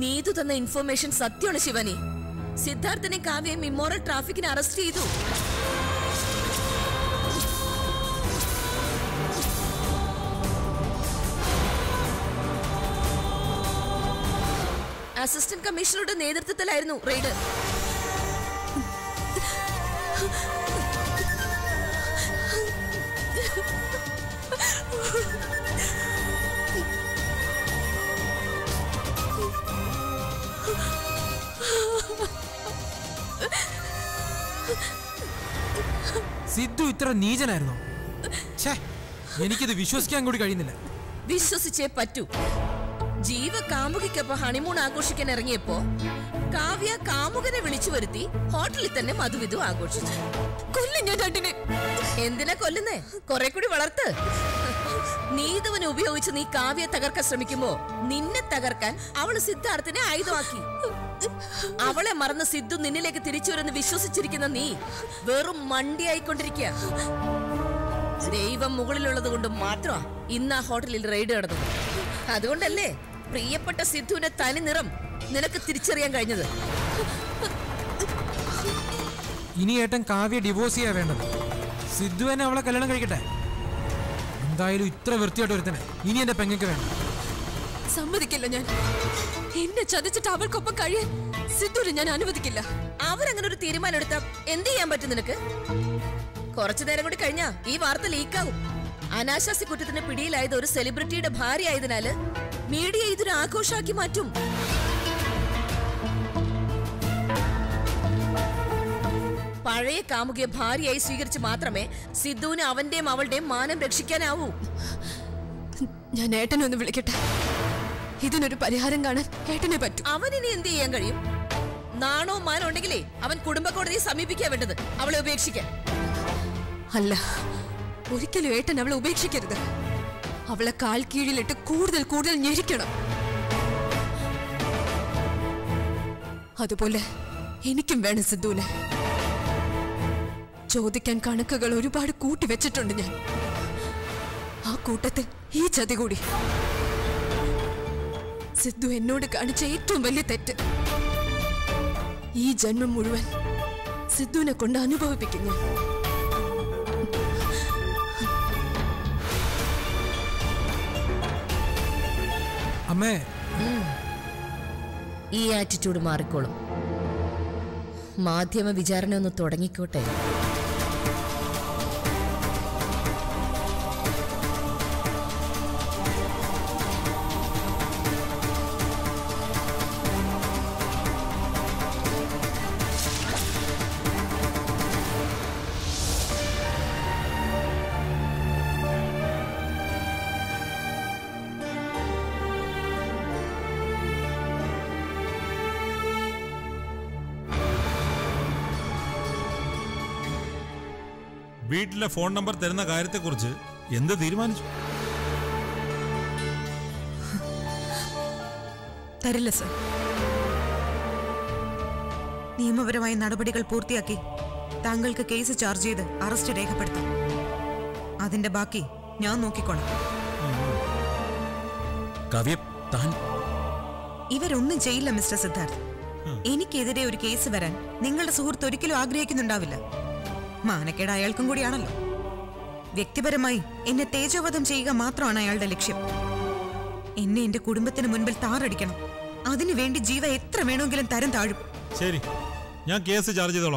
നീതു തന്ന ഇൻഫർമേഷൻ സത്യമാണ് ശിവനി സിദ്ധാർത്ഥനെ കാവ്യം ഇമ്മോറൽ ട്രാഫിക്കിന് അറസ്റ്റ് ചെയ്തു അസിസ്റ്റന്റ് കമ്മീഷണറുടെ നേതൃത്വത്തിലായിരുന്നു റെയ്ഡ് സിദ്ധു ഇത്ര നീചനായിരുന്നോ ഛേ എനിക്കിത് വിശ്വസിക്കാൻ കൂടി കഴിയുന്നില്ല വിശ്വസിച്ചേ പറ്റൂ ജീവ കാമുകിക്കൊപ്പം ഹണിമൂൺ ആഘോഷിക്കാൻ ഇറങ്ങിയപ്പോ കാവ്യ കാമുകനെ വിളിച്ചു വരുത്തി ഹോട്ടലിൽ തന്നെ മധുവിധു ആഘോഷിച്ചു കൊല്ലും ഞാൻ രണ്ടിനെ എന്തിനാ കൊല്ലുന്നേ കുറെ കൂടി വളർത്ത് നീതുവിനെ ഉപയോഗിച്ച് നീ കാവ്യ തകർക്കാൻ ശ്രമിക്കുമ്പോ നിന്നെ തകർക്കാൻ അവള് സിദ്ധാർത്ഥനെ ആയുധമാക്കി അവളെ മറന്ന് സിദ്ധു നിന്നിലേക്ക് തിരിച്ചു വരുന്ന വിശ്വസിച്ചിരിക്കുന്ന നീ വെറും മണ്ടിയായിക്കൊണ്ടിരിക്കുക ദൈവം മുകളിലുള്ളത് കൊണ്ട് മാത്രമാ ഇന്ന് ആ ഹോട്ടലിൽ റെയ്ഡ് നടന്നത് അതുകൊണ്ടല്ലേ പ്രിയപ്പെട്ട സിദ്ധുവിന്റെ തനി നിറം നിനക്ക് തിരിച്ചറിയാൻ കഴിഞ്ഞത് ഇനി ഏട്ടൻ കാവ്യ ഡിവോഴ്സ് ചെയ്യാ വേണ്ടത് സിദ്ധു തന്നെ അവളെ കല്യാണം കഴിക്കട്ടെ എന്തായാലും ഇത്ര വൃത്തിയായിട്ട് ഒരുത്തനെ ഇനി എന്റെ പെങ്ങയ്ക്ക് വേണം സമ്മതിക്കില്ല ഞാൻ എന്നെ ചതിച്ചിട്ട് അവൾക്കൊപ്പം കഴിയാൻ സിദ്ധുവിന് ഞാൻ അനുവദിക്കില്ല അവരങ്ങനെ ഒരു തീരുമാനം എടുത്താ എന്ത് ചെയ്യാൻ പറ്റും നിനക്ക് കുറച്ചു നേരം കൂടി കഴിഞ്ഞാ ഈ വാർത്ത ലീക്കാവും അനാശാസ്യ കുറ്റത്തിന് പിടിയിലായത് ഒരു സെലിബ്രിറ്റിയുടെ ഭാര്യ ആയതിനാല് മീഡിയ ഇതൊരു ആഘോഷാക്കി മാറ്റും പഴയ കാമുകിയെ ഭാര്യയായി സ്വീകരിച്ച് മാത്രമേ സിദ്ധുവിന് അവന്റെയും അവളുടെയും മാനം രക്ഷിക്കാനാവൂ ഞാൻ ഏട്ടനെ ഒന്ന് വിളിക്കട്ടെ ഇതിനൊരു പരിഹാരം കാണാൻ ഏട്ടനെ പറ്റൂ അവൻ ഇനി എന്ത് ചെയ്യാൻ കഴിയും നാണോ മാനോ ഉണ്ടെങ്കിലേ അവൻ കുടുംബ കോടതിയെ സമീപിക്കാൻ വേണ്ടത് അവളെ ഉപേക്ഷിക്കാൻ അല്ല ഒരിക്കലും ഏട്ടൻ അവളെ ഉപേക്ഷിക്കരുത് അവളെ കാൽ കീഴിലിട്ട് കൂടുതൽ കൂടുതൽ ഞെരിക്കണം അതുപോലെ എനിക്കും വേണം സിദ്ധുവിനെ ചോദിക്കാൻ കണക്കുകൾ ഒരുപാട് കൂട്ടി വെച്ചിട്ടുണ്ട് ഞാൻ ആ കൂട്ടത്തിൽ ഈ ചതി കൂടി സിദ്ധു എന്നോട് കാണിച്ച ഏറ്റവും വലിയ തെറ്റ് ഈ ജന്മം മുഴുവൻ സിദ്ധുവിനെ കൊണ്ട് അനുഭവിപ്പിക്കും ഞാൻ അമ്മേ ഈ ആറ്റിറ്റ്യൂഡ് മാറിക്കോളും മാധ്യമ വിചാരണ ഒന്ന് തുടങ്ങിക്കോട്ടെ വീട്ടിലെ ഫോൺ നമ്പർ തരുന്ന കാര്യത്തെക്കുറിച്ച് എന്ത് തീരുമാനിച്ചു തരില്ല സർ നിയമപരമായ നടപടികൾ പൂർത്തിയാക്കി താങ്കൾക്ക് കേസ് ചാർജ് ചെയ്ത് അറസ്റ്റ് രേഖപ്പെടുത്താം അതിന്റെ ബാക്കി ഞാൻ നോക്കിക്കോളാം കവ്യ താൻ ഇവരൊന്നും ചെയ്യില്ല മിസ്റ്റർ സിദ്ധാർത്ഥ് എനിക്കെതിരെ ഒരു കേസ് വരാൻ നിങ്ങളുടെ സുഹൃത്ത് ഒരിക്കലും ആഗ്രഹിക്കുന്നുണ്ടാവില്ല മാനക്കേട് അയാൾക്കും കൂടിയാണല്ലോ വ്യക്തിപരമായി എന്നെ തേജോവധം ചെയ്യുക മാത്രമാണ് അയാളുടെ ലക്ഷ്യം എന്നെ എന്റെ കുടുംബത്തിന് മുൻപിൽ താറടിക്കണം അതിനുവേണ്ടി ജീവ എത്ര വേണമെങ്കിലും തരം താഴും ശരി ഞാൻ കേസ് ചാർജ് ചെയ്തോളാം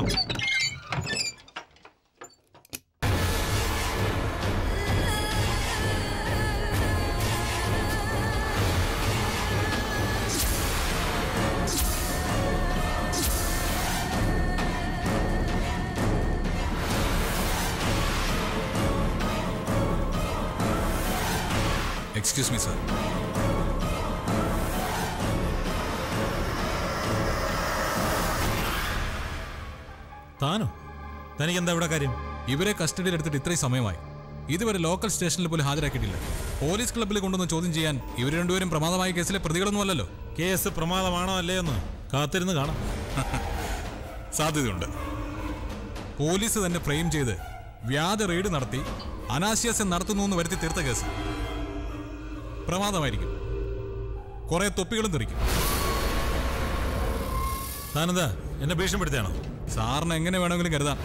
എക്സ്ക്യൂസ് മീ സർ താനോ തനിക്ക് എന്താ ഇവിടെ കാര്യം ഇവരെ കസ്റ്റഡിയിൽ എടുത്തിട്ട് ഇത്രയും സമയമായി ഇതുവരെ ലോക്കൽ സ്റ്റേഷനിൽ പോലും ഹാജരാക്കിയിട്ടില്ല പോലീസ് ക്ലബ്ബിൽ കൊണ്ടുവന്ന് ചോദ്യം ചെയ്യാൻ ഇവർ രണ്ടുപേരും പ്രമാദമായ കേസിലെ പ്രതികളൊന്നും അല്ലല്ലോ കേസ് പ്രമാദമാണോ അല്ലേ എന്ന് കാത്തിരുന്ന് കാണാം സാധ്യതയുണ്ട് പോലീസ് തന്നെ ഫ്രെയിം ചെയ്ത് വ്യാജ റെയ്ഡ് നടത്തി അനാശാസ്യം നടത്തുന്നു എന്ന് വരുത്തി തീർത്ത കേസ് പ്രമാദമായിരിക്കും കുറെ തൊപ്പികളും തെറിക്കും താനെന്താ എന്നെ ഭീഷണിപ്പെടുത്തിയാണോ സാറിന് എങ്ങനെ വേണമെങ്കിലും കരുതാം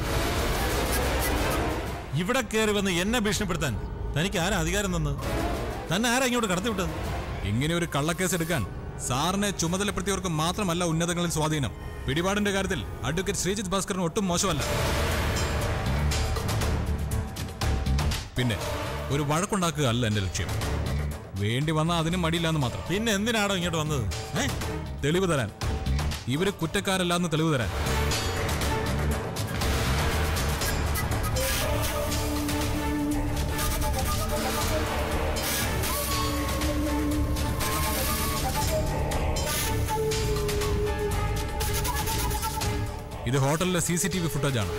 ഇവിടെ കയറി വന്ന് എന്നെ ഭീഷണിപ്പെടുത്താൻ തനിക്ക് ആരാ അധികാരം തന്നത് തന്നെ ആരാ ഇങ്ങോട്ട് കടത്തിവിട്ടത് ഇങ്ങനെ ഒരു കള്ളക്കേസ് എടുക്കാൻ സാറിനെ ചുമതലപ്പെടുത്തിയവർക്ക് മാത്രമല്ല ഉന്നതങ്ങളിൽ സ്വാധീനം പിടിപാടിന്റെ കാര്യത്തിൽ അഡ്വക്കേറ്റ് ശ്രീജിത്ത് ഭാസ്കറിന് ഒട്ടും മോശമല്ല പിന്നെ ഒരു വഴക്കുണ്ടാക്കുക അല്ല എന്റെ ലക്ഷ്യം വേണ്ടി വന്നാൽ അതിനും മടിയില്ലാന്ന് മാത്രം പിന്നെ എന്തിനാണോ ഇങ്ങോട്ട് വന്നത് ഏ തെളിവ് തരാൻ ഇവര് കുറ്റക്കാരല്ലാന്ന് തെളിവ് തരാൻ ഇത് ഹോട്ടലിലെ സി സി ടി വി ഫുട്ടേജാണ്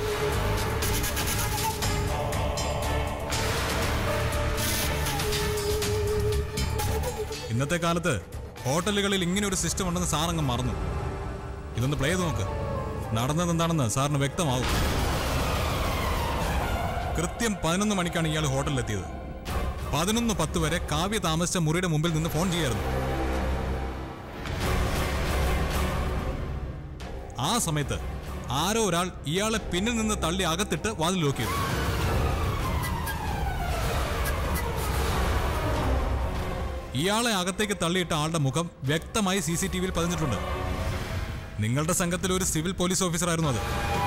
ഇന്നത്തെ കാലത്ത് ഹോട്ടലുകളിൽ ഇങ്ങനെ ഒരു സിസ്റ്റം ഉണ്ടെന്ന് സാറങ്ങ് മറന്നു ഇതൊന്ന് പ്ലേ ചെയ്ത് നോക്ക് നടന്നത് എന്താണെന്ന് സാറിന് വ്യക്തമാവും കൃത്യം പതിനൊന്ന് മണിക്കാണ് ഇയാൾ ഹോട്ടലിലെത്തിയത് പതിനൊന്ന് പത്ത് വരെ കാവ്യ താമസിച്ച മുറിയുടെ മുമ്പിൽ നിന്ന് ഫോൺ ചെയ്യായിരുന്നു ആ സമയത്ത് ആരോ ഒരാൾ ഇയാളെ പിന്നിൽ നിന്ന് തള്ളി അകത്തിട്ട് വാതിൽ ലോക്ക് ചെയ്തു ഇയാളെ അകത്തേക്ക് തള്ളിയിട്ട ആളുടെ മുഖം വ്യക്തമായി സി സി ടി വിയിൽ പതിഞ്ഞിട്ടുണ്ട് നിങ്ങളുടെ സംഘത്തിൽ ഒരു സിവിൽ പോലീസ് ഓഫീസർ ആയിരുന്നു അത്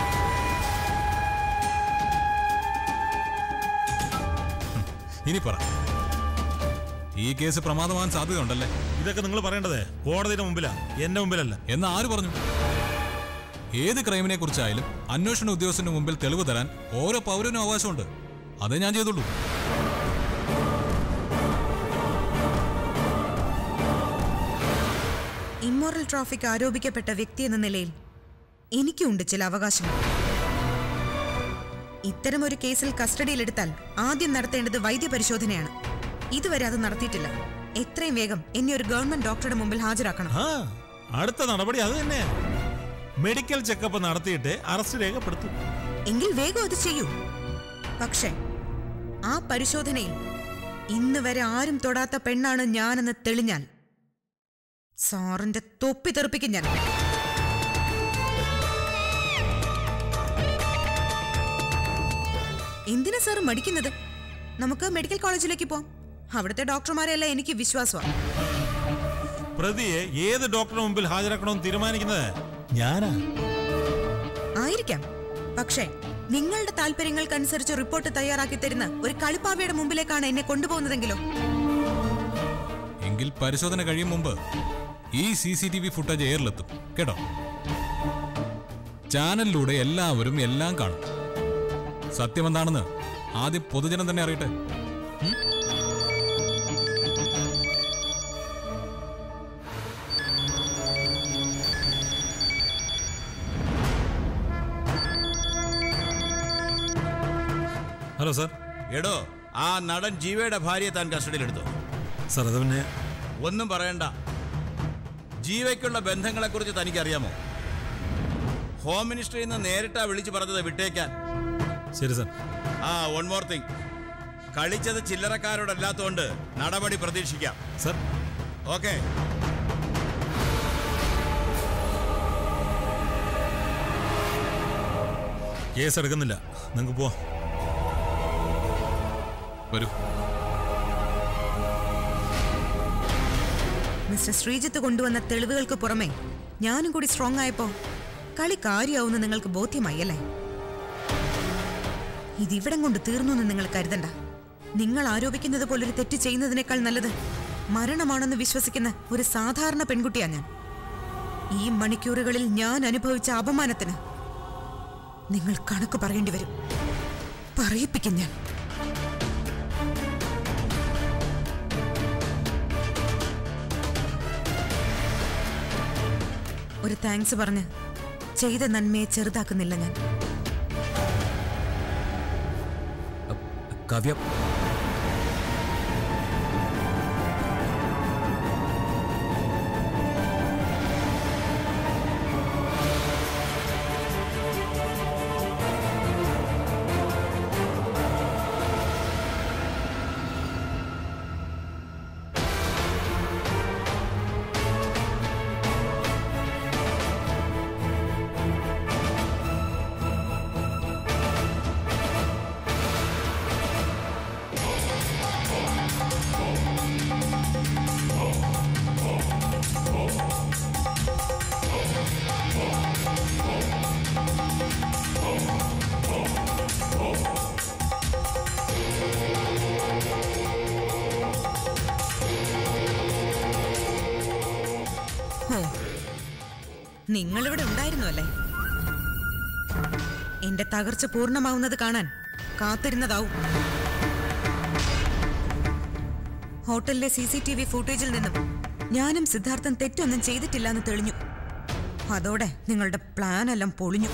ഹും, ഇനി പറ ഈ കേസ് പ്രമാദമാകാൻ സാധ്യതയുണ്ടല്ലേ ഇതൊക്കെ നിങ്ങൾ പറയേണ്ടതേ കോടതിയുടെ മുമ്പിലാ എന്റെ മുമ്പിലല്ല എന്ന് ആര് പറഞ്ഞു ഏത് ക്രൈമിനെ കുറിച്ചായാലും അന്വേഷണ ഉദ്യോഗസ്ഥന് മുമ്പിൽ തെളിവ് തരാൻ ഓരോ പൗരനും അവകാശമുണ്ട് അതേ ഞാൻ ചെയ്തുള്ളൂ ഇമ്മോറൽ ട്രാഫിക് ആരോപിക്കപ്പെട്ട വ്യക്തി എന്ന നിലയിൽ എനിക്കുണ്ട് ചില അവകാശങ്ങൾ ഇത്തരം ഒരു കേസിൽ കസ്റ്റഡിയിലെടുത്താൽ ആദ്യം നടത്തേണ്ടത് വൈദ്യപരിശോധനയാണ് ഇതുവരെ അത് നടത്തിയിട്ടില്ല എത്രയും വേഗം എന്നെ ഒരു ഗവൺമെന്റ് ഡോക്ടറുടെ മുമ്പിൽ ഹാജരാക്കണം ആ അടുത്ത നടപടി അത് തന്നെ മെഡിക്കൽ ചെക്കപ്പ് നടത്തിയിട്ട് അറസ്റ്റ് രേഖപ്പെടുത്തും എങ്കിൽ വേഗം അത് ചെയ്യൂ പക്ഷേ ആ പരിശോധനയിൽ ഇന്ന് വരെ ആരും തൊടാത്ത പെണ്ണാണ് ഞാനെന്ന് തെളിഞ്ഞാൽ സാറിന്റെ തൊപ്പി തെറിപ്പിക്കും ഞാൻ എന്തിനാ സാർ മടിക്കുന്നത് നമുക്ക് മെഡിക്കൽ കോളേജിലേക്ക് പോവാം അവിടുത്തെ ഡോക്ടർമാരെല്ലാം എനിക്ക് വിശ്വാസമാണ് പ്രതിയെ ഏത് ഡോക്ടറുടെ മുമ്പിൽ ഹാജരാക്കണമെന്ന് തീരുമാനിക്കുന്നത് ഞാനാ ആയിരിക്കാം പക്ഷേ നിങ്ങളുടെ താല്പര്യങ്ങൾക്കനുസരിച്ച് റിപ്പോർട്ട് തയ്യാറാക്കി തരുന്ന ഒരു കളിപ്പാവയുടെ മുമ്പിലേക്കാണ് എന്നെ കൊണ്ടുപോകുന്നതെങ്കിലോ എങ്കിൽ പരിശോധന കഴിയും മുമ്പ് ഈ C C T V footage എയറിലെത്തും കേട്ടോ ചാനലിലൂടെ എല്ലാവരും എല്ലാം കാണും സത്യം എന്താണെന്ന് ആദ്യം പൊതുജനം തന്നെ അറിയട്ടെ ഹലോ സാർ എടോ ആ നടൻ ജീവയുടെ ഭാര്യയെ താൻ കസ്റ്റഡിയിലെടുത്തു സാർ അത് പിന്നെ ഒന്നും പറയണ്ട ജീവയ്ക്കുള്ള ബന്ധങ്ങളെക്കുറിച്ച് തനിക്കറിയാമോ ഹോം മിനിസ്റ്ററിൽ നിന്ന് നേരിട്ടാ വിളിച്ചു പറഞ്ഞത് വിട്ടേക്കാൻ ശരി സാർ ആ വൺ മോർ തിങ് കളിച്ചത് ചില്ലറക്കാരോടല്ലാത്തതുകൊണ്ട് നടപടി പ്രതീക്ഷിക്കാം സാർ ഓക്കെ കേസ് എടുക്കുന്നില്ല നിങ്ങൾക്ക് പോവാം വരൂ മിസ്റ്റർ ശ്രീജിത്ത് കൊണ്ടുവന്ന തെളിവുകൾക്ക് പുറമെ ഞാനും കൂടി സ്ട്രോങ് ആയപ്പോ കളി കാര്യമാവുമെന്ന് നിങ്ങൾക്ക് ബോധ്യമായി അല്ലേ ഇതിവിടം കൊണ്ട് തീർന്നു എന്ന് നിങ്ങൾ കരുതണ്ട നിങ്ങൾ ആരോപിക്കുന്നത് പോലൊരു തെറ്റ് ചെയ്യുന്നതിനേക്കാൾ നല്ലത് മരണമാണെന്ന് വിശ്വസിക്കുന്ന ഒരു സാധാരണ പെൺകുട്ടിയാ ഞാൻ ഈ മണിക്കൂറുകളിൽ ഞാൻ അനുഭവിച്ച അപമാനത്തിന് നിങ്ങൾ കണക്ക് പറയേണ്ടി വരും പറയിപ്പിക്കും ഞാൻ ഒരു താങ്ക്സ് പറഞ്ഞ് ചെയ്ത നന്മയെ ചെറുതാക്കുന്നില്ല ഞാൻ കാവ്യ നിങ്ങളിവിടെ ഉണ്ടായിരുന്നു അല്ലേ എന്റെ തകർച്ച പൂർണ്ണമാവുന്നത് കാണാൻ കാത്തിരുന്നതാവും ഹോട്ടലിലെ സി സി ടി വി ഫുട്ടേജിൽ നിന്നും ഞാനും സിദ്ധാർത്ഥൻ തെറ്റൊന്നും ചെയ്തിട്ടില്ല എന്ന് തെളിഞ്ഞു അതോടെ നിങ്ങളുടെ പ്ലാൻ എല്ലാം പൊളിഞ്ഞു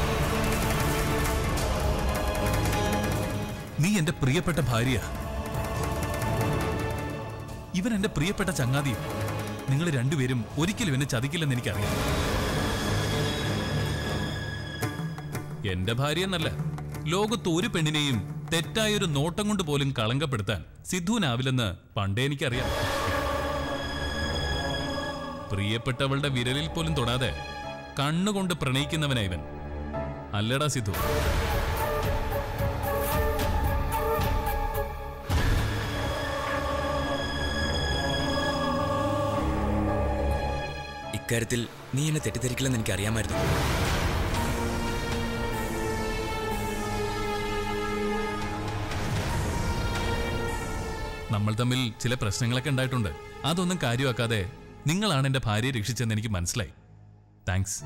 നീ എന്റെ പ്രിയപ്പെട്ട ഭാര്യ ഇവൻ എന്റെ പ്രിയപ്പെട്ട ചങ്ങാതിയും നിങ്ങൾ രണ്ടുപേരും ഒരിക്കലും എന്നെ ചതിക്കില്ലെന്ന് എനിക്കറിയാം എന്റെ ഭാര്യ എന്നല്ല ലോകത്ത് ഒരു പെണ്ണിനെയും തെറ്റായൊരു നോട്ടം കൊണ്ട് പോലും കളങ്കപ്പെടുത്താൻ സിദ്ധുവിനാവില്ലെന്ന് പണ്ടേ എനിക്കറിയാം പ്രിയപ്പെട്ടവളുടെ വിരലിൽ പോലും തൊടാതെ കണ്ണുകൊണ്ട് പ്രണയിക്കുന്നവനാ ഇവൻ അല്ലടാ സിദ്ധു ഇക്കാര്യത്തിൽ നീ എന്നെ തെറ്റിദ്ധരിക്കില്ലെന്ന് എനിക്ക് അറിയാമായിരുന്നു നമ്മൾ തമ്മിൽ ചില പ്രശ്നങ്ങളൊക്കെ ഉണ്ടായിട്ടുണ്ട് അതൊന്നും കാര്യമാക്കാതെ നിങ്ങളാണ് എന്റെ ഭാര്യയെ രക്ഷിച്ചെന്ന് എനിക്ക് മനസ്സിലായി താങ്ക്സ്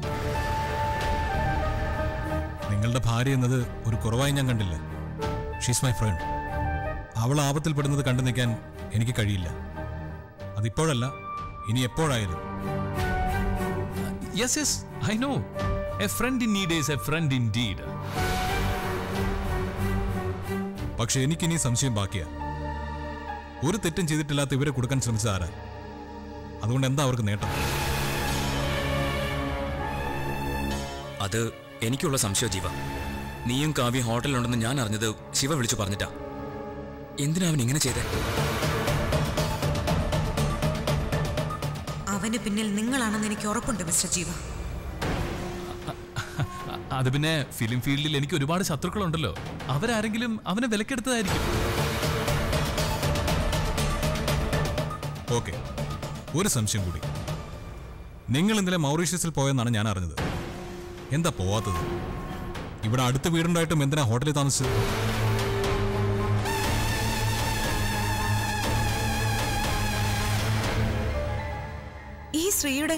നിങ്ങളുടെ ഭാര്യ എന്നത് ഒരു കുറവായി ഞാൻ കണ്ടില്ല ഷീസ് മൈ ഫ്രണ്ട് അവൾ ആപത്തിൽപ്പെടുന്നത് കണ്ടു നിൽക്കാൻ എനിക്ക് കഴിയില്ല അതിപ്പോഴല്ല ഇനി എപ്പോഴായാലും yes yes I know a friend in need is a friend in deed പക്ഷെ എനിക്കിനി സംശയം ബാക്കിയാ ഒരു തെറ്റും ചെയ്തിട്ടില്ലാത്ത ഇവരെ കൊടുക്കാൻ ശ്രമിച്ചത് ആരാ അതുകൊണ്ട് എന്താ അവർക്ക് നേട്ടം അത് എനിക്കുള്ള സംശയം ജീവ നീയും കാവ്യ ഹോട്ടലിലുണ്ടെന്ന് ഞാൻ അറിഞ്ഞത് ശിവ വിളിച്ചു പറഞ്ഞിട്ടാ എന്തിനാ അവൻ ഇങ്ങനെ ചെയ്തേ അവന് പിന്നിൽ നിങ്ങളാണെന്ന് എനിക്ക് ഉറപ്പുണ്ട് മിസ്റ്റർ ജീവ അത് പിന്നെ ഫിലിം ഫീൽഡിൽ എനിക്ക് ഒരുപാട് ശത്രുക്കളുണ്ടല്ലോ അവരാരെങ്കിലും അവനെ വിലക്കെടുത്തതായിരിക്കും ഓക്കെ ഒരു സംശയം കൂടി നിങ്ങൾ ഇന്നലെ മൗറീഷ്യസിൽ പോയെന്നാണ് ഞാൻ അറിഞ്ഞത് എന്താ പോവാത്തത് ഇവിടെ അടുത്ത വീടുണ്ടായിട്ടും എന്തിനാ ഹോട്ടലിൽ താമസിച്ചത് ഈ ശ്രീയുടെ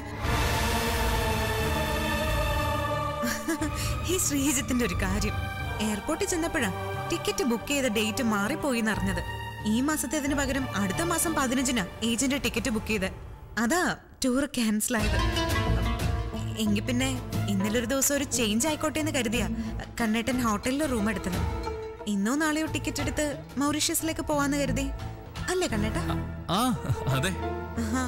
ഈ ശ്രീജിത്തിന്റെ ഒരു കാര്യം എയർപോർട്ടിൽ ചെന്നപ്പോഴാ ടിക്കറ്റ് ബുക്ക് ചെയ്ത ഡേറ്റ് മാറിപ്പോയി എന്നറിഞ്ഞത് ഈ മാസത്തേതിന് പകരം അടുത്ത മാസം പതിനഞ്ചിനാ ഏജന്റ് ടിക്കറ്റ് ബുക്ക് ചെയ്ത് അതാ ടൂർ ക്യാൻസൽ ആയത് എങ്കിൽ പിന്നെ ഇന്നലെ ഒരു ദിവസം ഒരു ചേഞ്ച് ആയിക്കോട്ടെ എന്ന് കരുതിയാ കണ്ണേട്ടൻ ഹോട്ടലിൽ റൂം എടുത്തത് ഇന്നോ നാളെയോ ടിക്കറ്റ് എടുത്ത് മൗറീഷ്യസിലേക്ക് പോവാന്ന് കരുതി അല്ലേ കണ്ണേട്ടാ ആ അതെ ആഹാ.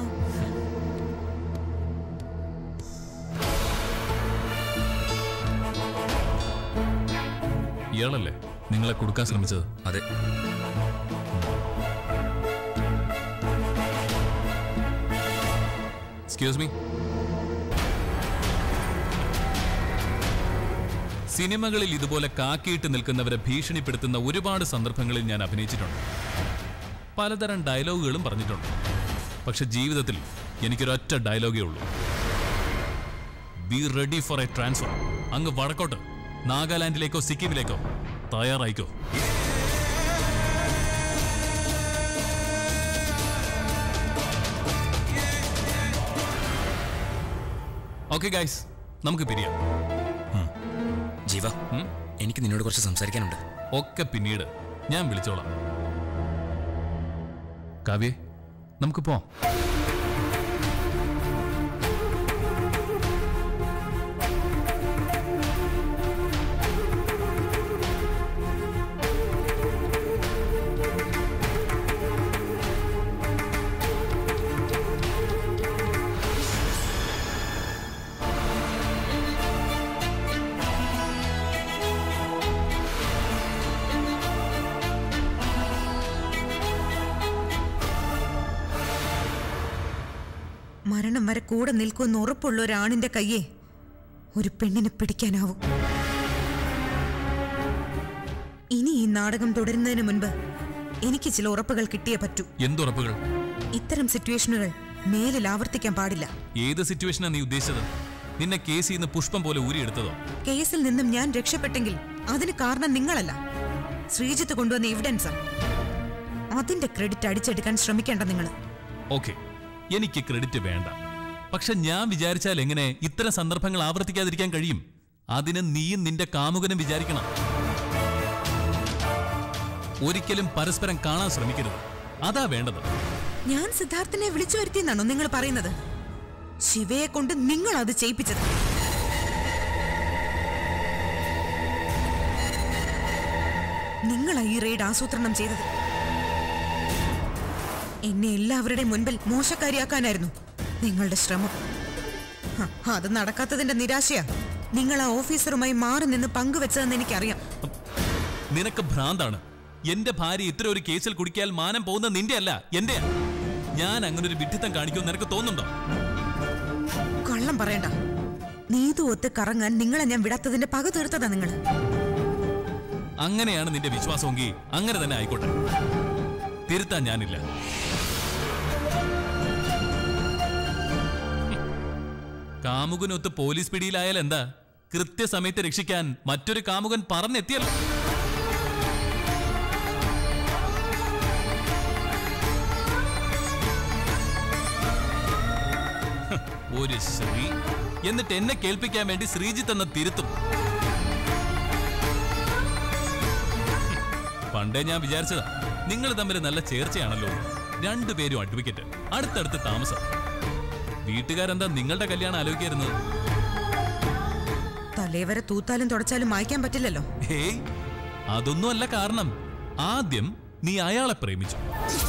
ഇയാളല്ലേ നിങ്ങളെ കൊടുക്കാൻ ശ്രമിച്ചത് അതെ എക്സ്ക്യൂസ് മീ സിനിമകളിൽ ഇതുപോലെ കാക്കിയിട്ട് നിൽക്കുന്നവരെ ഭീഷണിപ്പെടുത്തുന്ന ഒരുപാട് സന്ദർഭങ്ങളിൽ ഞാൻ അഭിനയിച്ചിട്ടുണ്ട് പലതരം ഡയലോഗുകളും പറഞ്ഞിട്ടുണ്ട് പക്ഷെ ജീവിതത്തിൽ എനിക്കൊരൊറ്റ ഡയലോഗേ ഉള്ളൂ be ready for a transfer അങ്ങ് വടക്കോട്ട് നാഗാലാൻഡിലേക്കോ സിക്കിമിലേക്കോ തയ്യാറായിക്കോ ഓക്കെ ഗൈസ് നമുക്ക് പിരിയാം ജീവ ഉം? എനിക്ക് നിന്നോട് കുറച്ച് സംസാരിക്കാനുണ്ട് ഒക്കെ പിന്നീട് ഞാൻ വിളിച്ചോളാം കാവ്യേ നമുക്ക് പോവാം മരണം വരെ കൂടെ നിൽക്കുമെന്ന് ഉറപ്പുള്ള ഒരാണിന്റെ കയ്യെ ഒരു പെണ്ണിനെ പിടിക്കാനാവും ഇനി ഈ നാടകം തുടരുന്നതിന് മുൻപ് എനിക്ക് ചില ഉറപ്പുകൾ കിട്ടിയേ പറ്റൂ എന്തുറപ്പുകൾ ഇത്തരം സിറ്റുവേഷനുകൾ മേലിൽ ആവർത്തിക്കാൻ പാടില്ല ഏത് സിറ്റുവേഷനാണ് നീ ഉദ്ദേശിച്ചത് നിന്നെ കേസിൽ നിന്ന് പുഷ്പം പോലെ ഊരിയെടുത്തതോ കേസിൽ നിന്നും ഞാൻ രക്ഷപ്പെട്ടെങ്കിൽ അതിന് കാരണം നിങ്ങളല്ല ശ്രീജിത്ത് കൊണ്ടുവന്ന എവിഡൻസ് അതിന്റെ ക്രെഡിറ്റ് അടിച്ചെടുക്കാൻ ശ്രമിക്കേണ്ട നിങ്ങൾ ഓക്കെ എനിക്ക് ക്രെഡിറ്റ് വേണ്ട പക്ഷെ ഞാൻ വിചാരിച്ചാൽ എങ്ങനെ ഇത്തരം സന്ദർഭങ്ങൾ ആവർത്തിക്കാതിരിക്കാൻ കഴിയും അതിന് നീയും നിന്റെ കാമുകനും വിചാരിക്കണം ഒരിക്കലും പരസ്പരം കാണാൻ ശ്രമിക്കരുത് അതാ വേണ്ടത് ഞാൻ സിദ്ധാർത്ഥനെ വിളിച്ചു വരുത്തിയെന്നാണോ നിങ്ങൾ പറയുന്നത് ശിവയെ കൊണ്ട് നിങ്ങൾ അത് ചെയ്യിപ്പിച്ചത് നിങ്ങളാ ഈ റെയ്ഡ് ആസൂത്രണം ചെയ്തത് എന്നെ എല്ലാവരുടെയും മുൻപിൽ മോശക്കാരിയാക്കാനായിരുന്നു നിങ്ങളുടെ ശ്രമം ഹ, അത് നടക്കാത്തതിന്റെ നിരാശയാ നിങ്ങൾ ആ ഓഫീസറുമായി മാറി നിന്ന് പങ്കുവെച്ചതെന്ന് എനിക്കറിയാം നിനക്ക് ഭ്രാന്താണ് എന്റെ ഭാര്യ ഇത്ര ഒരു കേസിൽ കുടിക്കാൽ മാനം പോകുന്ന നിന്റെ അല്ല എന്റെയാ ഞാൻ അങ്ങനെ ഒരു വിഡ്ഢിത്തം കാണിക്കുമെന്ന് നിനക്ക് തോന്നുന്നുണ്ടോ കള്ളം പറയണ്ട നീതു ഒത്ത് കറങ്ങാൻ നിങ്ങളെ ഞാൻ വിടാത്തതിന്റെ പക തീർത്തതാ നിങ്ങൾ അങ്ങനെയാണ് നിന്റെ വിശ്വാസമെങ്കിൽ അങ്ങനെ തന്നെ ആയിക്കോട്ടെ തിരുത്താൻ ഞാനില്ല കാമുകനൊത്ത് പോലീസ് പിടിയിലായാൽ എന്താ കൃത്യസമയത്ത് രക്ഷിക്കാൻ മറ്റൊരു കാമുകൻ പറന്നെത്തിയല്ലോ ഹ്, ഒരു ശ്രീ എന്നിട്ട് എന്നെ കേൾപ്പിക്കാൻ വേണ്ടി ശ്രീജിത്ത് എന്ന തിരുത്തും പണ്ടേ ഞാൻ വിചാരിച്ചതാ നിങ്ങൾ തമ്മിൽ നല്ല ചേർച്ചയാണല്ലോ രണ്ടുപേരും അഡ്വക്കേറ്റ് അടുത്തടുത്ത് താമസം വീട്ടുകാരെന്താ നിങ്ങളുടെ കല്യാണം ആലോചിക്കായിരുന്നത് തലേവരെ തൂത്താലും തുടച്ചാലും മായ്ക്കാൻ പറ്റില്ലല്ലോ ഹേയ് അതൊന്നും അല്ല കാരണം ആദ്യം നീ അയാളെ പ്രേമിച്ചു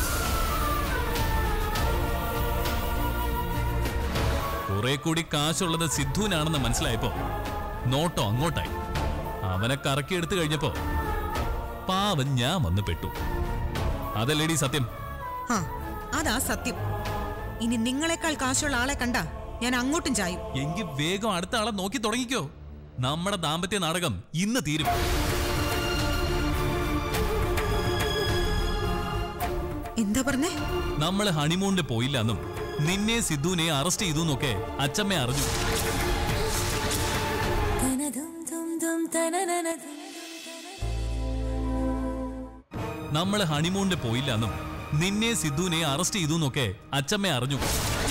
കുറെ കൂടി കാശുള്ളത് സിദ്ധുവിനാണെന്ന് മനസ്സിലായപ്പോ നോട്ടോ അങ്ങോട്ടായി അവനെ കറക്കി എടുത്തു കഴിഞ്ഞപ്പോ പാവൻ ഞാൻ വന്ന് പെട്ടു അതല്ലേടി സത്യം ആ അതാ സത്യം ഇനി നിങ്ങളെക്കാൾ കാശുള്ള ആളെ കണ്ട ഞാൻ അങ്ങോട്ടും ചായും എങ്കിൽ വേഗം അടുത്ത ആളെ നോക്കി തുടങ്ങിക്കോ നമ്മുടെ ദാമ്പത്യ നാടകം ഇന്ന് തീരും എന്താ പറഞ്ഞേ നമ്മൾ ഹണിമൂണിന് പോയില്ല എന്നും നിന്നെ സിദ്ധുവിനെ അറസ്റ്റ് ചെയ്തു എന്നൊക്കെ അച്ചമ്മ അറിഞ്ഞു നമ്മൾ ഹണിമൂണിന് പോയില്ല എന്നും നിന്നെ സിദ്ധുവിനെ അറസ്റ്റ് ചെയ്തു എന്നൊക്കെ അച്ചമ്മ അറിഞ്ഞു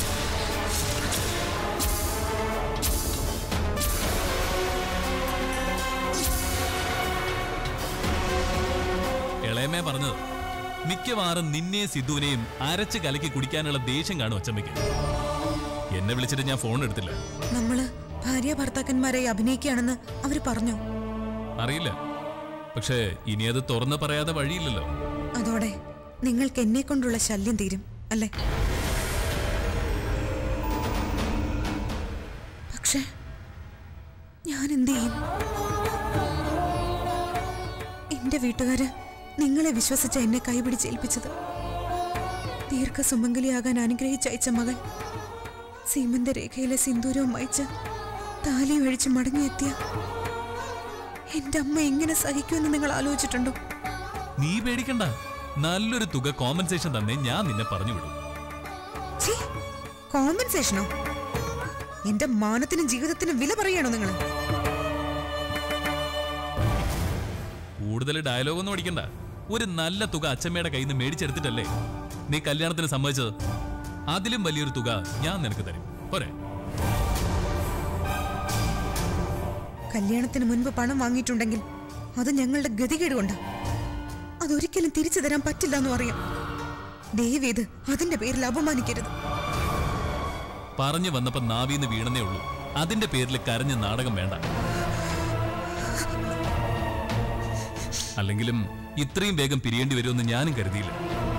ഇളയമേ പറഞ്ഞത് മിക്കവാറും നിന്നെ സിദ്ധുവിനെയും അരച്ച് കലക്കി കുടിക്കാനുള്ള ദേഷ്യം കാണും അച്ചമ്മയ്ക്ക് എന്നെ വിളിച്ചിട്ട് ഞാൻ ഫോൺ എടുത്തില്ല നമ്മള് ഭാര്യ ഭർത്താക്കന്മാരായി അഭിനയിക്കുകയാണെന്ന് അവര് പറഞ്ഞു അറിയില്ല പക്ഷേ ഇനി അത് തുറന്ന് പറയാതെ വഴിയില്ലല്ലോ അതോടെ നിങ്ങൾക്ക് എന്നെ കൊണ്ടുള്ള ശല്യം തീരും അല്ലേ പക്ഷേ ഞാൻ എന്ത് ചെയ്യും എന്റെ വീട്ടുകാര് നിങ്ങളെ വിശ്വസിച്ച എന്നെ കൈപിടിച്ചേൽപ്പിച്ചത് ദീർഘസുമംഗലിയാകാൻ അനുഗ്രഹിച്ചയച്ച മകൾ സീമന്ത രേഖയിലെ സിന്ദൂരവും അയച്ച് താലി ഒഴിച്ച് മടങ്ങിയെത്തിയ എന്റെ അമ്മ എങ്ങനെ സഹിക്കുമെന്ന് നിങ്ങൾ ആലോചിച്ചിട്ടുണ്ടോ നീ പേടിക്കണ്ട നല്ലൊരു തുക കോമ്പൻസേഷൻ തന്നെ ഞാൻ നിന്നെ പറഞ്ഞു വിടും ഛീ, കോമ്പൻസേഷനോ എന്റെ മാനത്തിനും ജീവിതത്തിനും വില പറയണോ നിങ്ങൾ കൂടുതൽ ഡയലോഗ് ഒന്നും അടിക്കണ്ട ഒരു നല്ല തുക അച്ചമ്മയുടെ കയ്യിൽ നിന്ന് മേടിച്ചെടുത്തിട്ടല്ലേ നീ കല്യാണത്തിന് സമ്മതിച്ചത് അതിലും വലിയൊരു തുക ഞാൻ നിനക്ക് തരും പോരെ കല്യാണത്തിന് മുൻപ് പണം വാങ്ങിയിട്ടുണ്ടെങ്കിൽ അത് ഞങ്ങളുടെ ഗതികേട് കൊണ്ടാ അതൊരിക്കലും തിരിച്ചു തരാൻ പറ്റില്ല എന്നും അറിയാം ദയവേത് അതിന്റെ പേരിൽ അപമാനിക്കരുത് പറഞ്ഞു വന്നപ്പോ നാവീന്ന് വീണെന്നേ ഉള്ളൂ അതിന്റെ പേരിൽ കരഞ്ഞ നാടകം വേണ്ട അല്ലെങ്കിലും ഇത്രയും വേഗം പിരിയേണ്ടി വരുമെന്ന് ഞാനും കരുതിയില്ല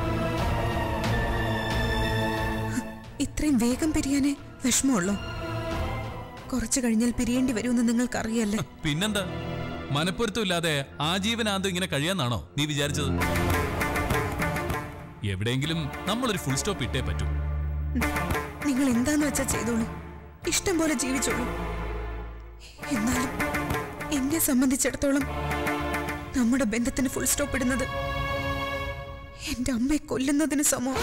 ഇത്രയും വേഗം പിരിയാനേ വിഷമമുള്ളോ കുറച്ചു കഴിഞ്ഞാൽ പിരിയേണ്ടി വരുമെന്ന് നിങ്ങൾക്കറിയല്ലേ പിന്നെന്താ മനപ്പൊരുത്തമില്ലാതെ ആജീവനാന്തം ഇങ്ങനെ കഴിയാന്നാണോ നീ വിചാരിച്ചത് എവിടെയെങ്കിലും നമ്മളൊരു ഫുൾ സ്റ്റോപ്പ് ഇട്ടേ പറ്റൂ നിങ്ങൾ എന്താന്ന് വെച്ചാ ചെയ്തോളൂ ഇഷ്ടം പോലെ ജീവിച്ചോളൂ എന്നാലും എന്നെ സംബന്ധിച്ചിടത്തോളം നമ്മുടെ ബന്ധത്തിന് ഫുൾ സ്റ്റോപ്പ് ഇടുന്നത് എന്റെ അമ്മയെ കൊല്ലുന്നതിന് സമം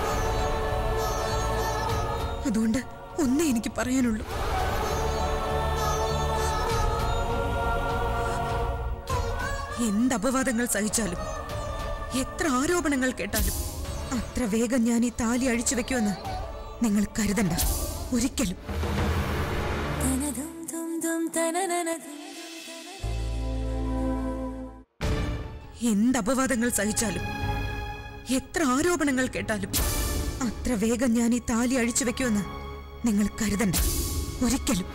അതുകൊണ്ട് ഒന്നേ എനിക്ക് പറയാനുള്ളൂ എന്ത് അപവാദങ്ങൾ സഹിച്ചാലും എത്ര ആരോപണങ്ങൾ കേട്ടാലും അത്ര വേഗം ഞാൻ ഈ താലി അഴിച്ചു വെക്കുമെന്ന് നിങ്ങൾ കരുതണ്ട ഒരിക്കലും എന്ത് അപവാദങ്ങൾ സഹിച്ചാലും എത്ര ആരോപണങ്ങൾ കേട്ടാലും അത്ര വേഗം ഞാൻ ഈ താലി അഴിച്ചു വെക്കുമെന്ന് നിങ്ങൾ കരുതണ്ട ഒരിക്കലും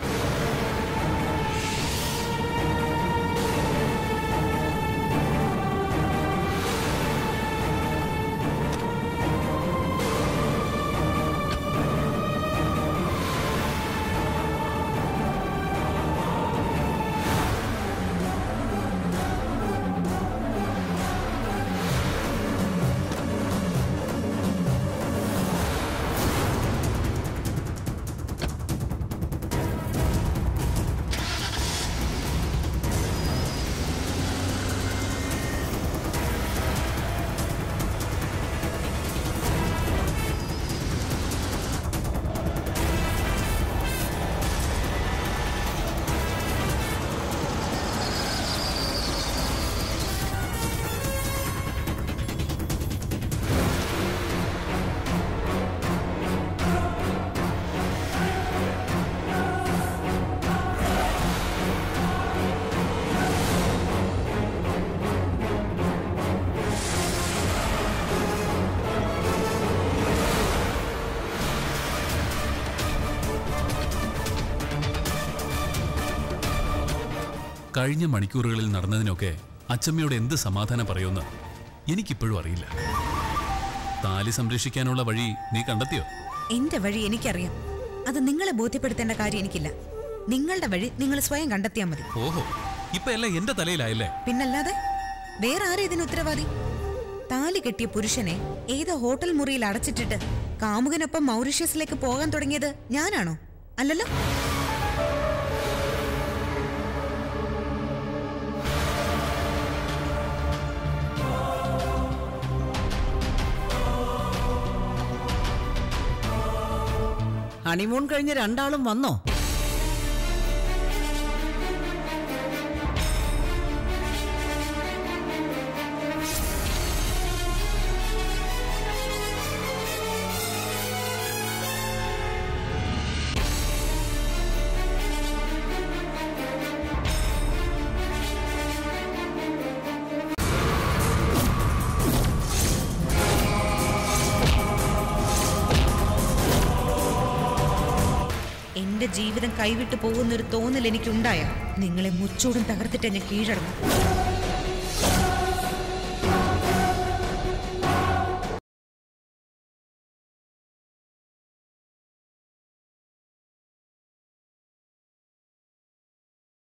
കഴിഞ്ഞ മണിക്കൂറുകളിൽ നടന്നതിനൊക്കെ അച്ചമ്മയോട് എന്ത് സമാധാനം പറയുമെന്ന് എനിക്കിപ്പോഴും അറിയില്ല താലി സംരക്ഷിക്കാനുള്ള വഴി നീ കണ്ടെത്തിയോ എന്റെ വഴി എനിക്കറിയാം അത് നിങ്ങളെ ബോധ്യപ്പെടുത്തേണ്ട കാര്യം എനിക്കില്ല നിങ്ങളുടെ വഴി നിങ്ങൾ സ്വയം കണ്ടെത്തിയാൽ മതി ഓഹോ ഇപ്പൊ എല്ലാം എന്റെ തലയിലായല്ലേ പിന്നല്ലാതെ വേറെ ആരും ഇതിന് ഉത്തരവാദി താലി കെട്ടിയ പുരുഷനെ ഏതോ ഹോട്ടൽ മുറിയിൽ അടച്ചിട്ടിട്ട് കാമുകനൊപ്പം മൗറീഷ്യസിലേക്ക് പോകാൻ തുടങ്ങിയത് ഞാനാണോ അല്ലല്ലോ ഹണിമൂൺ കഴിഞ്ഞ് രണ്ടാളും വന്നോ എന്റെ ജീവിതം കൈവിട്ടു പോകുന്നൊരു തോന്നൽ എനിക്കുണ്ടായ നിങ്ങളെ മുച്ചൂടും തകർത്തിട്ട് ഞാൻ കീഴടങ്ങും